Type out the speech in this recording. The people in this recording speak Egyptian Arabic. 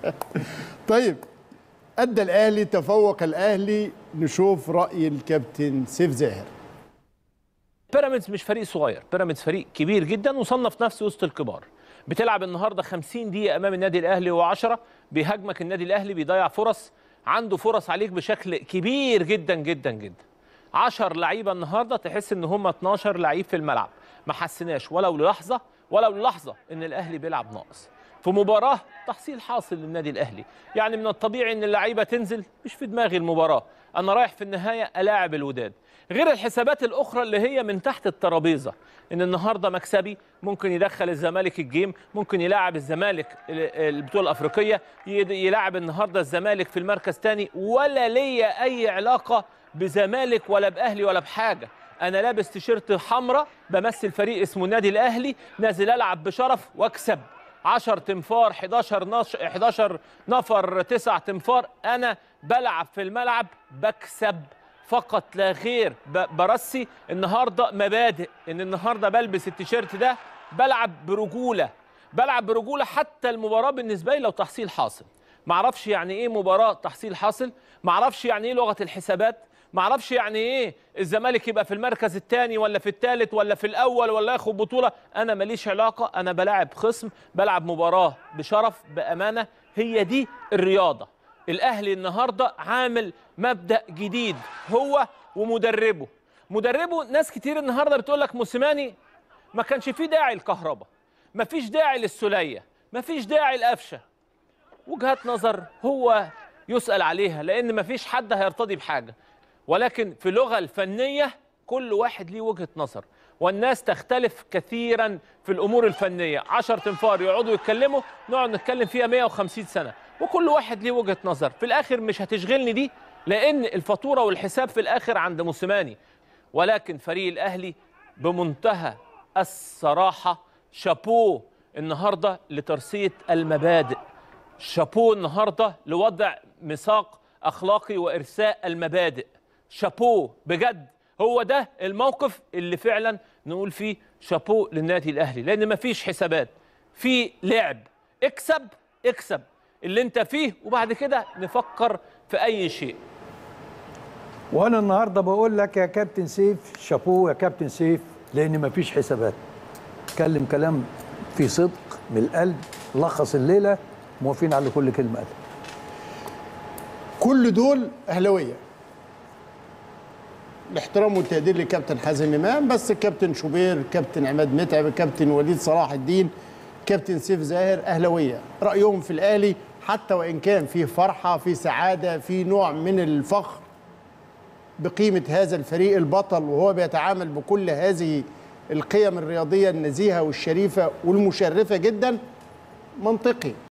طيب ادى الاهلي تفوق الاهلي نشوف راي الكابتن سيف زاهر بيراميدز مش فريق صغير بيراميدز فريق كبير جدا وصنف نفسه وسط الكبار بتلعب النهارده 50 دقيقه امام النادي الاهلي و10 بيهاجمك النادي الاهلي بيضيع فرص عنده فرص عليك بشكل كبير جدا جدا جدا 10 لعيبه النهارده تحس ان هم 12 لعيب في الملعب ما حسيناش ولو للحظه ولو للحظه ان الاهلي بيلعب ناقص في مباراه تحصيل حاصل للنادي الاهلي يعني من الطبيعي ان اللعيبه تنزل مش في دماغي المباراه انا رايح في النهايه الاعب الوداد غير الحسابات الاخرى اللي هي من تحت الترابيزه ان النهارده مكسبي ممكن يدخل الزمالك الجيم ممكن يلاعب الزمالك البطوله الافريقيه يلاعب النهارده الزمالك في المركز تاني ولا ليا اي علاقه بزمالك ولا باهلي ولا بحاجه انا لابس تيشيرت حمراء بمثل فريق اسمه النادي الاهلي نازل العب بشرف واكسب 10 تنفار 11 نش... 11 نفر 9 تنفار انا بلعب في الملعب بكسب فقط لا غير ب... برسي النهارده مبادئ ان النهارده بلبس التيشيرت ده بلعب برجوله بلعب برجوله حتى المباراه بالنسبه لي لو تحصيل حاصل معرفش يعني ايه مباراه تحصيل حاصل معرفش يعني ايه لغه الحسابات معرفش يعني ايه الزمالك يبقى في المركز الثاني ولا في الثالث ولا في الاول ولا ياخد بطوله انا ماليش علاقه انا بلاعب خصم بلعب مباراه بشرف بامانه هي دي الرياضه الاهلي النهارده عامل مبدا جديد هو ومدربه مدربه ناس كتير النهارده بتقول لك موسيماني ما كانش فيه داعي الكهرباء ما فيش داعي للسليه ما فيش داعي القفشه وجهات نظر هو يسال عليها لان ما فيش حد هيرتضي بحاجه ولكن في اللغه الفنيه كل واحد ليه وجهه نظر والناس تختلف كثيرا في الامور الفنيه 10 تنفار يقعدوا يتكلموا نقعد نتكلم فيها 150 سنه وكل واحد ليه وجهه نظر في الاخر مش هتشغلني دي لان الفاتوره والحساب في الاخر عند موسيماني ولكن فريق الاهلي بمنتهى الصراحه شابوه النهارده لترسيه المبادئ شابوه النهارده لوضع ميثاق اخلاقي وارساء المبادئ شابوه بجد هو ده الموقف اللي فعلا نقول فيه شابوه للنادي الاهلي لان مفيش حسابات في لعب اكسب اكسب اللي انت فيه وبعد كده نفكر في اي شيء وانا النهارده بقول لك يا كابتن سيف شابوه يا كابتن سيف لان مفيش حسابات اتكلم كلام في صدق من القلب لخص الليله موافقين على كل كلمه قالها كل دول اهلاويه الاحترام والتقدير لكابتن حازم امام بس الكابتن شوبير كابتن عماد متعب كابتن وليد صلاح الدين كابتن سيف زاهر اهلاويه رايهم في الاهلي حتى وان كان فيه فرحه في سعاده في نوع من الفخر بقيمه هذا الفريق البطل وهو بيتعامل بكل هذه القيم الرياضيه النزيهه والشريفه والمشرفه جدا منطقي